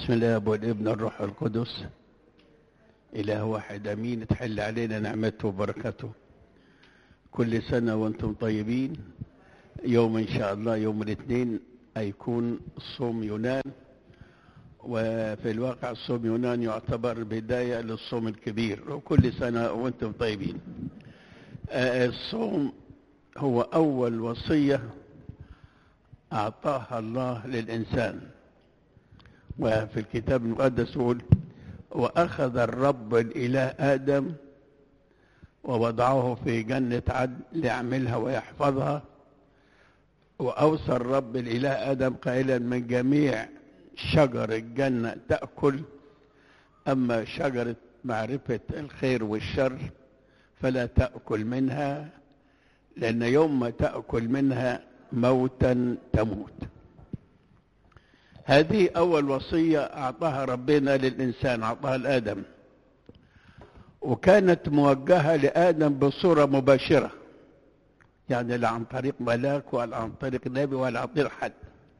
بسم الله والابن الروح القدس إله واحد أمين تحل علينا نعمته وبركته كل سنة وأنتم طيبين يوم إن شاء الله يوم الاثنين هيكون صوم يونان وفي الواقع صوم يونان يعتبر بداية للصوم الكبير وكل سنة وأنتم طيبين آه، الصوم هو أول وصية أعطاها الله للإنسان وفي الكتاب المقدس يقول وأخذ الرب الإله آدم ووضعه في جنة عدن ليعملها ويحفظها وأوصى الرب الإله آدم قائلا من جميع شجر الجنة تأكل أما شجرة معرفة الخير والشر فلا تأكل منها لأن يوم ما تأكل منها موتا تموت هذه أول وصية أعطاها ربنا للإنسان أعطاها لآدم وكانت موجهة لآدم بصورة مباشرة يعني لا عن طريق ملاك ولا عن طريق نبي ولا عن طريق حد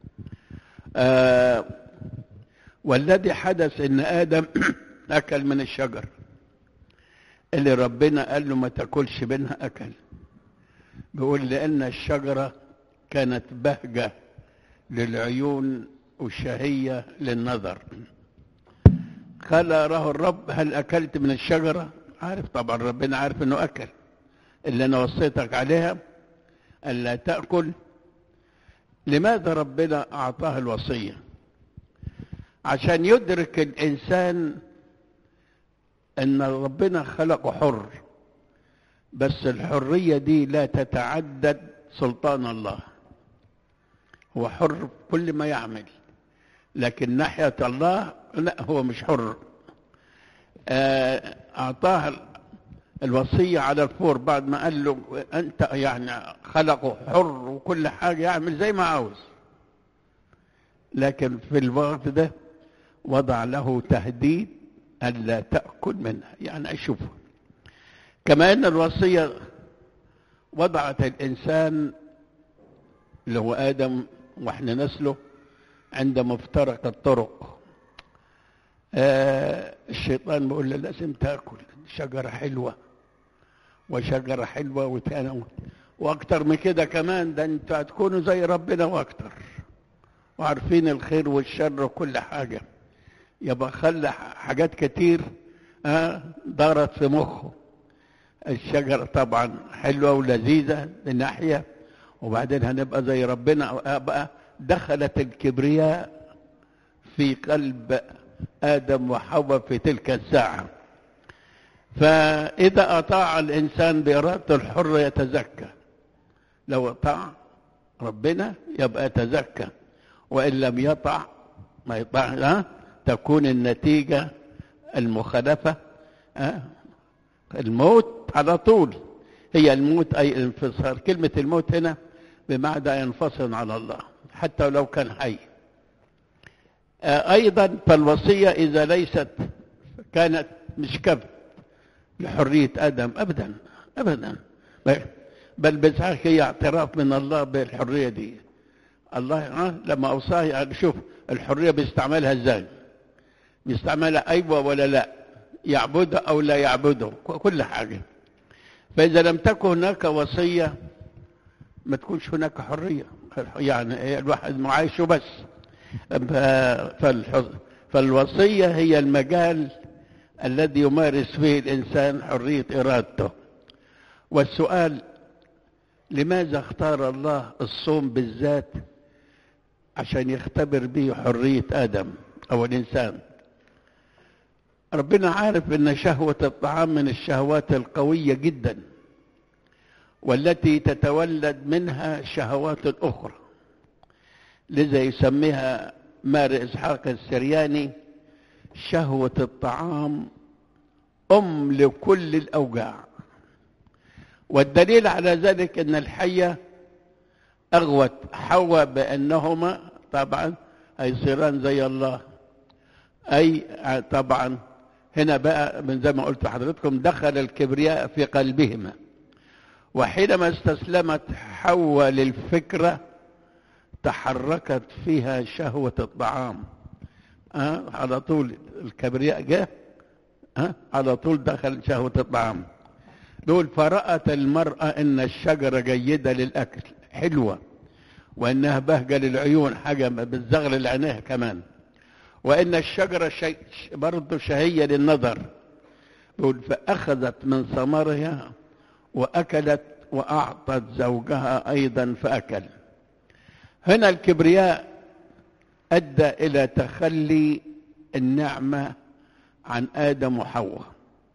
آه والذي حدث ان ادم اكل من الشجر اللي ربنا قال له ما تاكلش منها اكل بيقول لان الشجره كانت بهجه للعيون وشهيه للنظر قال له الرب هل اكلت من الشجره عارف طبعا ربنا عارف انه اكل اللي انا وصيتك عليها الا تاكل لماذا ربنا اعطاه الوصيه عشان يدرك الانسان ان ربنا خلقه حر بس الحريه دي لا تتعدد سلطان الله هو حر في كل ما يعمل لكن ناحيه الله لا هو مش حر اعطاه الوصيه على الفور بعد ما قال له انت يعني خلقه حر وكل حاجه يعمل زي ما عاوز لكن في الوقت ده وضع له تهديد ألا تأكل منها يعني أشوفه كما أن الوصية وضعت الإنسان اللي هو آدم وإحنا نسله عند مفترق الطرق آه الشيطان بيقول له لازم تاكل شجره حلوه وشجره حلوه وتانا واكتر من كده كمان ده انتوا هتكونوا زي ربنا واكتر وعارفين الخير والشر وكل حاجه يبقى خلى حاجات كتير آه دارت في مخه الشجرة طبعا حلوة ولذيذة من ناحية وبعدين هنبقى زي ربنا بقى دخلت الكبرياء في قلب آدم وحواء في تلك الساعة فإذا أطاع الإنسان بإرادته الحرة يتزكى لو أطاع ربنا يبقى يتزكى وإن لم يطع ما يطع ها تكون النتيجة المخالفة ها الموت على طول هي الموت أي الانفصال كلمة الموت هنا بمعنى ينفصل على الله حتى لو كان حي أيضا فالوصية إذا ليست كانت مش كبت لحرية آدم أبدا أبدا بل بالحق هي اعتراف من الله بالحرية دي الله لما أوصاه يعني شوف الحرية بيستعملها ازاي بيستعملها أيوة ولا لا يعبده أو لا يعبده كل حاجة فإذا لم تكن هناك وصية ما تكونش هناك حرية يعني الواحد معايش بس فالوصية هي المجال الذي يمارس فيه الإنسان حرية إرادته والسؤال لماذا اختار الله الصوم بالذات عشان يختبر به حرية آدم أو الإنسان ربنا عارف أن شهوة الطعام من الشهوات القوية جدا والتي تتولد منها شهوات أخرى لذا يسميها مار إسحاق السرياني شهوة الطعام أم لكل الأوجاع والدليل على ذلك أن الحية أغوت حواء بأنهما طبعا هيصيران زي الله أي طبعا هنا بقى من زي ما قلت لحضرتكم دخل الكبرياء في قلبهما وحينما استسلمت حواء للفكرة تحركت فيها شهوة الطعام أه؟ على طول الكبرياء جه أه؟ على طول دخل شهوة الطعام دول فرأت المرأة إن الشجرة جيدة للأكل حلوة وإنها بهجة للعيون حاجة بتزغل العينيه كمان وإن الشجرة شي... برضه شهية للنظر يقول فأخذت من ثمرها وأكلت وأعطت زوجها أيضا فأكل هنا الكبرياء أدى إلى تخلي النعمة عن آدم وحواء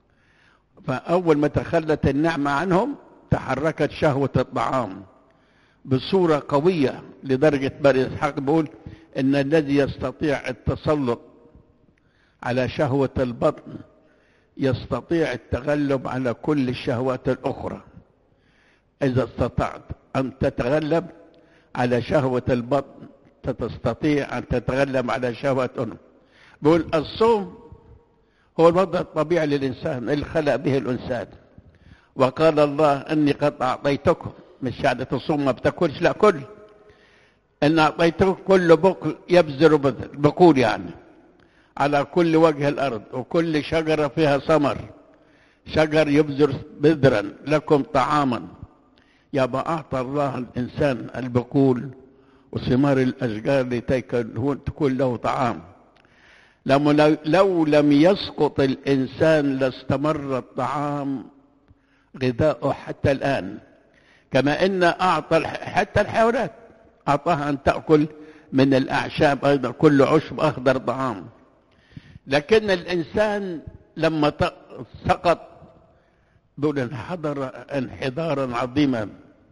فأول ما تخلت النعمة عنهم تحركت شهوة الطعام بصورة قوية لدرجة بني إسحاق بيقول إن الذي يستطيع التسلط على شهوة البطن يستطيع التغلب على كل الشهوات الأخرى إذا استطعت أن تتغلب على شهوة البطن تستطيع أن تتغلب على شهوة أنم بيقول الصوم هو الوضع الطبيعي للإنسان اللي خلق به الإنسان وقال الله أني قد أعطيتكم مش يعني تصوم ما بتاكلش لا كل ان اعطيتكم كل بقل يبذر بقول يعني على كل وجه الارض وكل شجره فيها ثمر شجر يبذر بذرا لكم طعاما يبقى اعطى الله الانسان البقول وثمار الاشجار لتكون له طعام لو, لو لم يسقط الانسان لاستمر الطعام غذاؤه حتى الان كما ان اعطى حتى الحيوانات اعطاها ان تاكل من الاعشاب ايضا كل عشب اخضر طعام لكن الانسان لما سقط بيقول انحدر انحدارا عظيما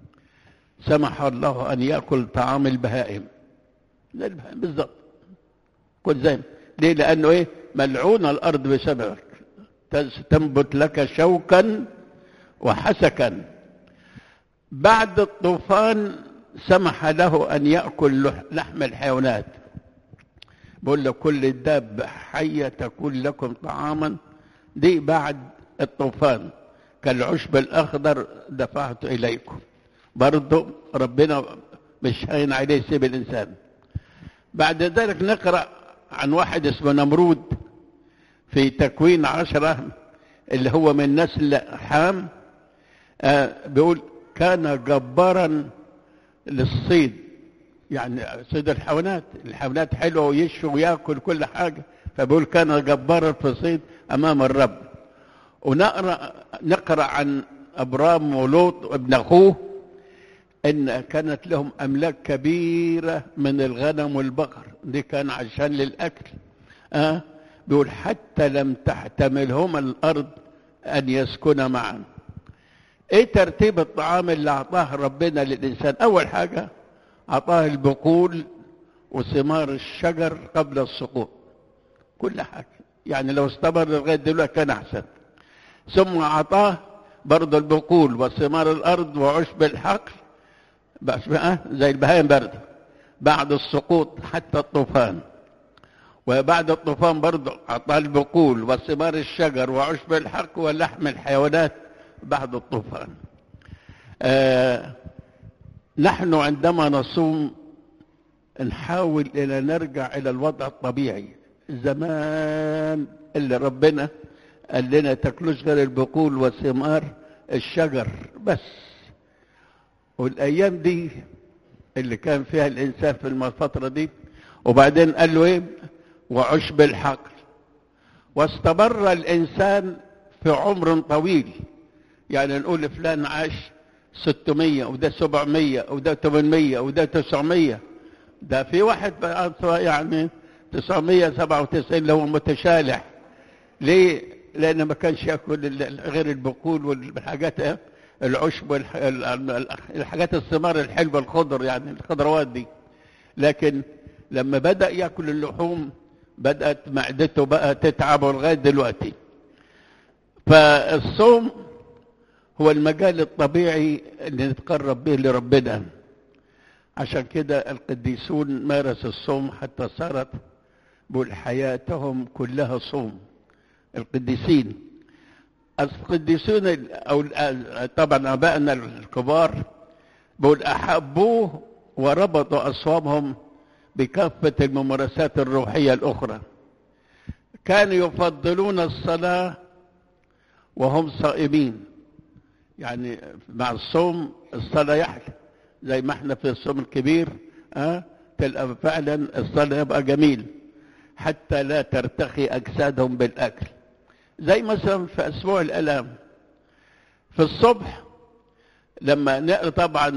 سمح الله ان ياكل طعام البهائم البهائم بالضبط كل زي ليه لانه ايه ملعون الارض بسببك تنبت لك شوكا وحسكا بعد الطوفان سمح له ان ياكل لحم الحيوانات بقول له كل الدابة حية تكون لكم طعاما دي بعد الطوفان كالعشب الأخضر دفعت إليكم برضو ربنا مش هين عليه سيب الإنسان بعد ذلك نقرأ عن واحد اسمه نمرود في تكوين عشرة اللي هو من نسل حام آه بيقول كان جبارا للصيد يعني صيد الحيوانات الحيوانات حلوه ويشوي وياكل كل حاجه فبيقول كان جبارا في الصيد امام الرب ونقرا نقرا عن ابرام ولوط وابن اخوه ان كانت لهم املاك كبيره من الغنم والبقر دي كان عشان للاكل اه بيقول حتى لم تحتملهما الارض ان يسكن معا ايه ترتيب الطعام اللي اعطاه ربنا للانسان اول حاجه اعطاه البقول وثمار الشجر قبل السقوط كل حاجه يعني لو استمر لغايه دلوقتي كان احسن ثم اعطاه برضه البقول وثمار الارض وعشب الحقل بس بقى زي البهايم برضه بعد السقوط حتى الطوفان وبعد الطوفان برضه اعطاه البقول وثمار الشجر وعشب الحق ولحم الحيوانات بعد الطوفان آه نحن عندما نصوم نحاول الى نرجع الى الوضع الطبيعي زمان اللي ربنا قال لنا تاكلوش غير البقول وثمار الشجر بس والايام دي اللي كان فيها الانسان في الفتره دي وبعدين قال له ايه وعشب الحقل واستمر الانسان في عمر طويل يعني نقول فلان عاش 600 وده 700 وده 800 وده 900 ده في واحد يعني 997 اللي هو متشالح ليه؟ لأنه ما كانش ياكل غير البقول والحاجات العشب والحاجات الثمار الحلوة الخضر يعني الخضروات دي لكن لما بدأ ياكل اللحوم بدأت معدته بقى تتعب لغاية دلوقتي فالصوم هو المجال الطبيعي اللي نتقرب به لربنا عشان كده القديسون مارسوا الصوم حتى صارت بقول حياتهم كلها صوم القديسين القديسون او طبعا ابائنا الكبار بقول احبوه وربطوا اصوامهم بكافه الممارسات الروحيه الاخرى كانوا يفضلون الصلاة وهم صائمين يعني مع الصوم الصلاة يحلى زي ما احنا في الصوم الكبير ها تلقى فعلا الصلاة يبقى جميل حتى لا ترتخي أجسادهم بالأكل زي مثلا في أسبوع الألام في الصبح لما نقرا طبعا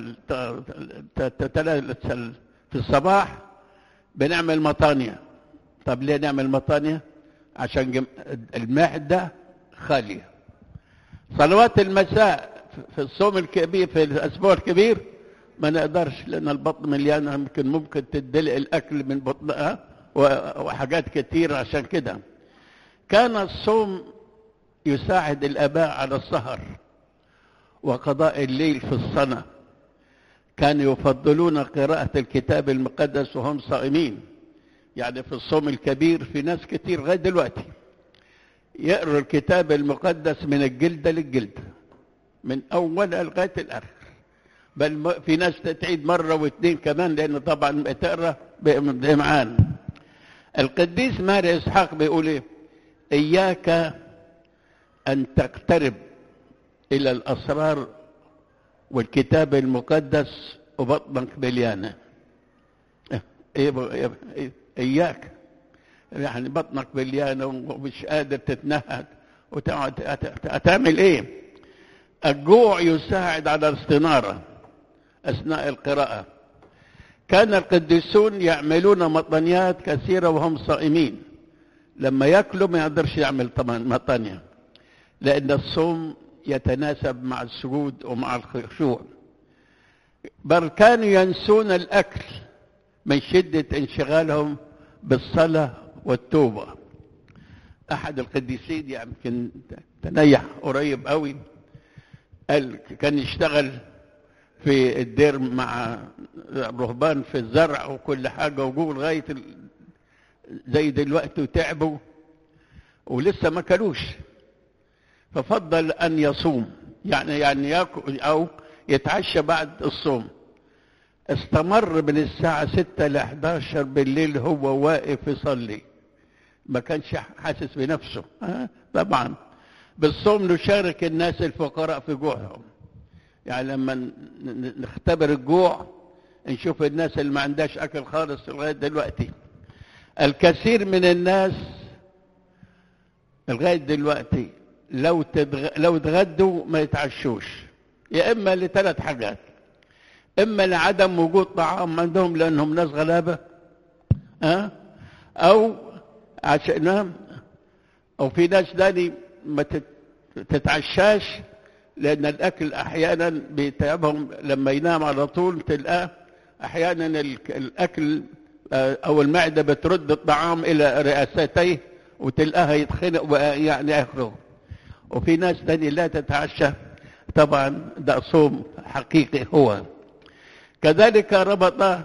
في الصباح بنعمل مطانية طب ليه نعمل مطانية عشان المعدة خالية صلوات المساء في الصوم الكبير في الأسبوع الكبير ما نقدرش لأن البطن مليانة يمكن ممكن تدلق الأكل من بطنها وحاجات كتير عشان كده كان الصوم يساعد الآباء على السهر وقضاء الليل في الصلاة كانوا يفضلون قراءة الكتاب المقدس وهم صائمين يعني في الصوم الكبير في ناس كتير لغاية دلوقتي يقروا الكتاب المقدس من الجلدة للجلدة من أولها لغاية الآخر بل في ناس تعيد مرة واثنين كمان لأن طبعا بتقرا بإمعان القديس ماري إسحاق بيقول إيه إياك أن تقترب إلى الأسرار والكتاب المقدس وبطنك مليانة إيه إيه إياك يعني بطنك مليانة ومش قادر تتنهد وتقعد هتعمل إيه؟ الجوع يساعد على الاستنارة أثناء القراءة كان القديسون يعملون مطنيات كثيرة وهم صائمين لما ياكلوا ما يقدرش يعمل مطنية لأن الصوم يتناسب مع السجود ومع الخشوع بل كانوا ينسون الأكل من شدة انشغالهم بالصلاة والتوبة أحد القديسين يمكن تنيح قريب قوي قال كان يشتغل في الدير مع الرهبان في الزرع وكل حاجة وجوه لغاية زي دلوقتي وتعبوا ولسه ما كلوش ففضل أن يصوم يعني يعني ياكل أو يتعشى بعد الصوم استمر من الساعة 6 ل 11 بالليل هو واقف يصلي ما كانش حاسس بنفسه أه؟ طبعا بالصوم نشارك الناس الفقراء في جوعهم يعني لما نختبر الجوع نشوف الناس اللي ما عندهاش اكل خالص لغايه دلوقتي الكثير من الناس لغايه دلوقتي لو تدغ... لو اتغدوا ما يتعشوش يا اما لثلاث حاجات اما لعدم وجود طعام عندهم لانهم ناس غلابه ها أه؟ او عشان او في ناس تاني ما تتعشاش لان الاكل احيانا بيتعبهم لما ينام على طول تلقاه احيانا الاكل او المعده بترد الطعام الى رئاستيه وتلقاها يتخنق يعني اخره وفي ناس تاني لا تتعشى طبعا ده صوم حقيقي هو كذلك ربط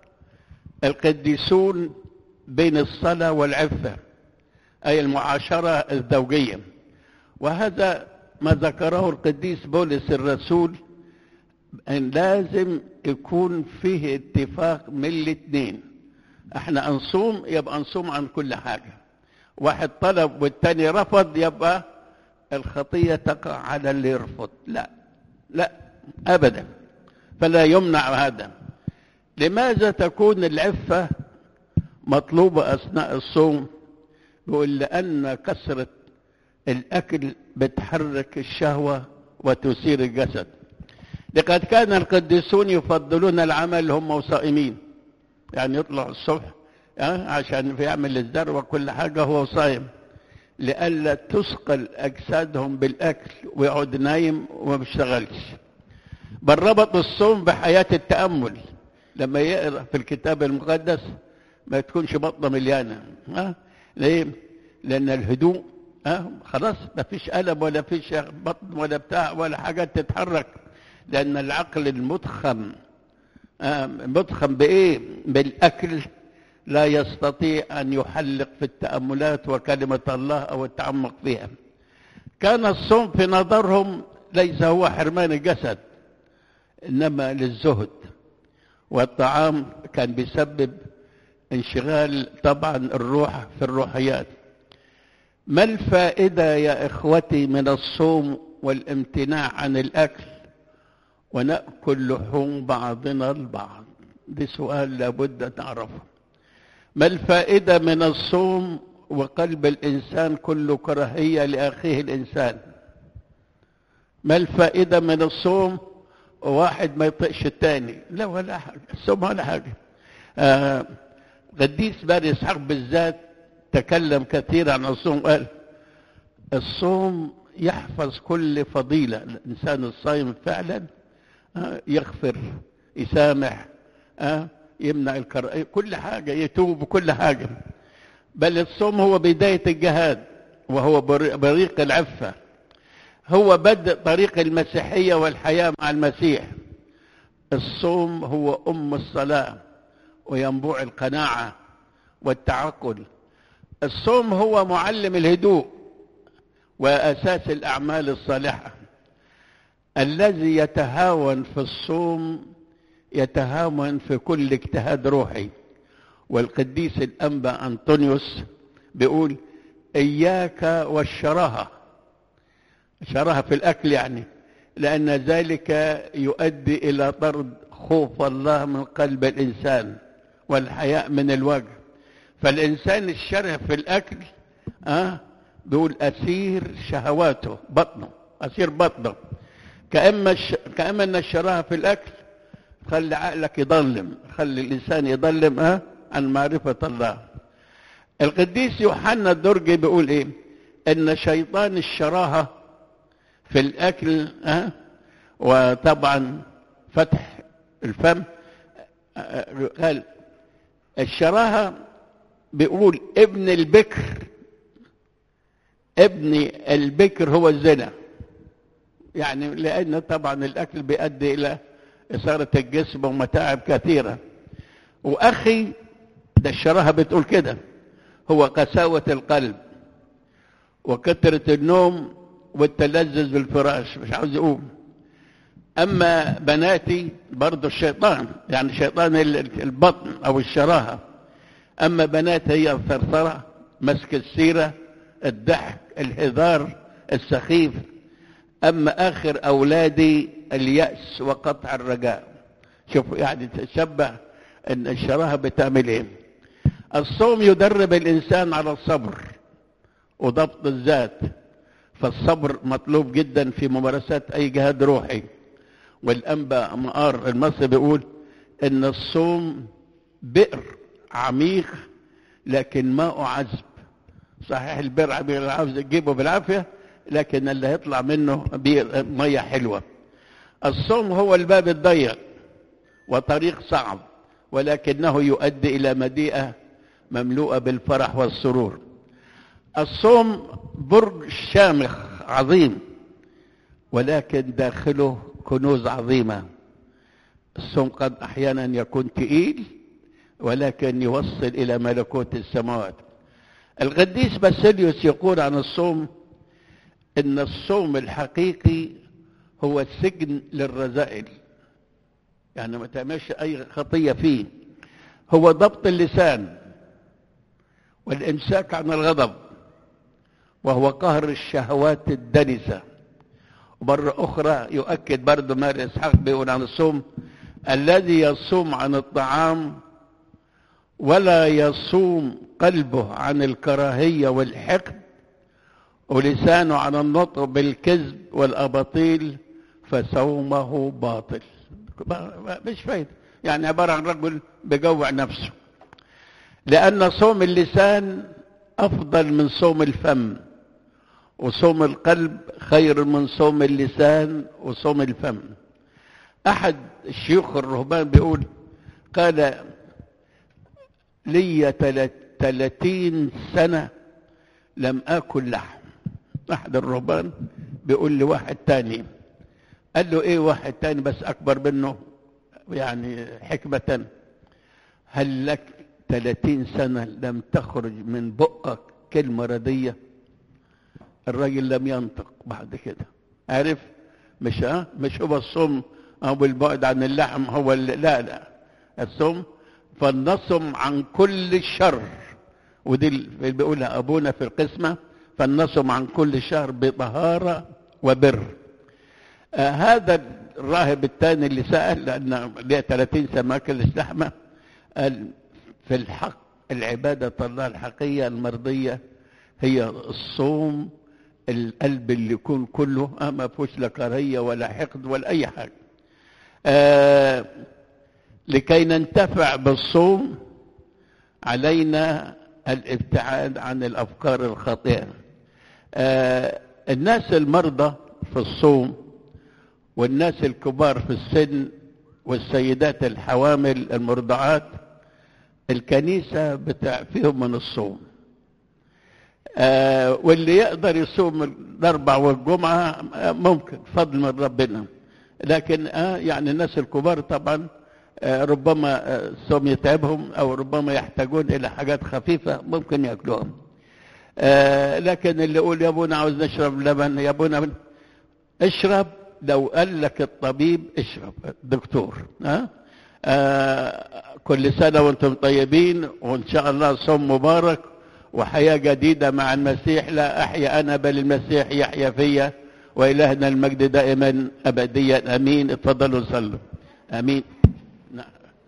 القديسون بين الصلاة والعفة أي المعاشرة الزوجية وهذا ما ذكره القديس بولس الرسول أن لازم يكون فيه اتفاق من الاثنين احنا نصوم يبقى نصوم عن كل حاجة واحد طلب والتاني رفض يبقى الخطية تقع على اللي يرفض لا لا أبدا فلا يمنع هذا لماذا تكون العفة مطلوبة أثناء الصوم يقول لأن كثرة الأكل بتحرك الشهوة وتثير الجسد لقد كان القديسون يفضلون العمل هم صائمين يعني يطلع الصبح عشان يعمل الزر وكل حاجة هو صايم لئلا تثقل أجسادهم بالأكل ويقعد نايم وما بيشتغلش بل ربط الصوم بحياة التأمل لما يقرأ في الكتاب المقدس ما تكونش بطنه مليانة ها ليه؟ لأن الهدوء ها خلاص ما فيش ألم ولا فيش بطن ولا بتاع ولا حاجات تتحرك لأن العقل المضخم مضخم بإيه؟ بالأكل لا يستطيع أن يحلق في التأملات وكلمة الله أو التعمق فيها كان الصوم في نظرهم ليس هو حرمان الجسد إنما للزهد والطعام كان بيسبب انشغال طبعا الروح في الروحيات ما الفائدة يا إخوتي من الصوم والامتناع عن الأكل ونأكل لحوم بعضنا البعض دي سؤال لابد نعرفه ما الفائدة من الصوم وقلب الإنسان كله كراهية لأخيه الإنسان ما الفائدة من الصوم وواحد ما يطيقش التاني لا ولا حاجة الصوم ولا حاجة آه قديس بني إسحاق بالذات تكلم كثيرا عن الصوم قال الصوم يحفظ كل فضيلة الإنسان الصايم فعلا آه يغفر يسامح آه يمنع الكر كل حاجة يتوب كل حاجة بل الصوم هو بداية الجهاد وهو بريق العفة هو بدء طريق المسيحية والحياة مع المسيح الصوم هو أم الصلاة وينبوع القناعة والتعقل الصوم هو معلم الهدوء وأساس الأعمال الصالحة الذي يتهاون في الصوم يتهاون في كل اجتهاد روحي والقديس الأنبا أنطونيوس بيقول إياك والشراهة شراهة في الأكل يعني لأن ذلك يؤدي إلى طرد خوف الله من قلب الإنسان والحياء من الوجه فالإنسان الشره في الأكل أه بيقول أسير شهواته بطنه أسير بطنه كأما الش... كأما أن الشراهة في الأكل خلي عقلك يضلم خلي الإنسان يضلم أه عن معرفة الله القديس يوحنا الدرجي بيقول إيه إن شيطان الشراهة في الأكل أه وطبعا فتح الفم أه قال الشراهة بيقول ابن البكر ابن البكر هو الزنا يعني لأن طبعا الأكل بيؤدي إلى إثارة الجسم ومتاعب كثيرة وأخي ده الشراهة بتقول كده هو قساوة القلب وكثرة النوم والتلذذ بالفراش مش عاوز يقوم أما بناتي برضو الشيطان يعني شيطان البطن أو الشراهة أما بنات هي الثرثرة مسك السيرة الضحك الهذار السخيف أما آخر أولادي اليأس وقطع الرجاء شوفوا يعني تشبه أن الشراهة بتعمل إيه الصوم يدرب الإنسان على الصبر وضبط الذات فالصبر مطلوب جدا في ممارسات أي جهاد روحي والأنبا مقار المصري بيقول إن الصوم بئر عميق لكن ماءه عذب صحيح البئر عاوز تجيبه بالعافية لكن اللي هيطلع منه مية حلوة الصوم هو الباب الضيق وطريق صعب ولكنه يؤدي إلى مديئة مملوءة بالفرح والسرور الصوم برج شامخ عظيم ولكن داخله كنوز عظيمة الصوم قد أحيانا يكون تقيل ولكن يوصل إلى ملكوت السماوات القديس باسيليوس يقول عن الصوم إن الصوم الحقيقي هو سجن للرذائل يعني ما تعملش أي خطية فيه هو ضبط اللسان والإمساك عن الغضب وهو قهر الشهوات الدنسة ومرة أخرى يؤكد برضه مار إسحاق بيقول عن الصوم الذي يصوم عن الطعام ولا يصوم قلبه عن الكراهية والحقد ولسانه عن النطق بالكذب والأباطيل فصومه باطل مش فايدة يعني عبارة عن رجل بجوع نفسه لأن صوم اللسان أفضل من صوم الفم وصوم القلب خير من صوم اللسان وصوم الفم أحد الشيوخ الرهبان بيقول قال لي ثلاثين سنة لم آكل لحم أحد الرهبان بيقول لي واحد تاني قال له إيه واحد تاني بس أكبر منه يعني حكمة هل لك ثلاثين سنة لم تخرج من بقك كلمة ردية الراجل لم ينطق بعد كده عارف مش ها مش هو الصوم او البعد عن اللحم هو لا لا الصوم فلنصم عن كل الشر ودي اللي بيقولها ابونا في القسمه فلنصم عن كل شهر بطهارة وبر آه هذا الراهب الثاني اللي سأل لأن ليه 30 سنة ما كلش لحمة قال في الحق العبادة الله الحقيقية المرضية هي الصوم القلب اللي يكون كله آه ما فيهوش لا كراهية ولا حقد ولا أي حاجة آه لكي ننتفع بالصوم علينا الابتعاد عن الافكار الخاطئه آه الناس المرضى في الصوم والناس الكبار في السن والسيدات الحوامل المرضعات الكنيسه بتعفيهم من الصوم آه واللي يقدر يصوم الاربع والجمعه آه ممكن فضل من ربنا لكن آه يعني الناس الكبار طبعا ربما الصوم يتعبهم او ربما يحتاجون الى حاجات خفيفه ممكن ياكلوهم لكن اللي يقول يا ابونا عاوز نشرب لبن يا ابونا اشرب لو قال لك الطبيب اشرب دكتور ها كل سنه وانتم طيبين وان شاء الله صوم مبارك وحياه جديده مع المسيح لا احيا انا بل المسيح يحيا فيا والهنا المجد دائما ابديا امين اتفضلوا صلوا امين نعم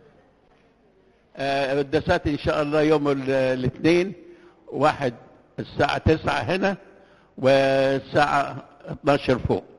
القداسات ان شاء الله يوم الاثنين واحد الساعة تسعة هنا والساعة 12 فوق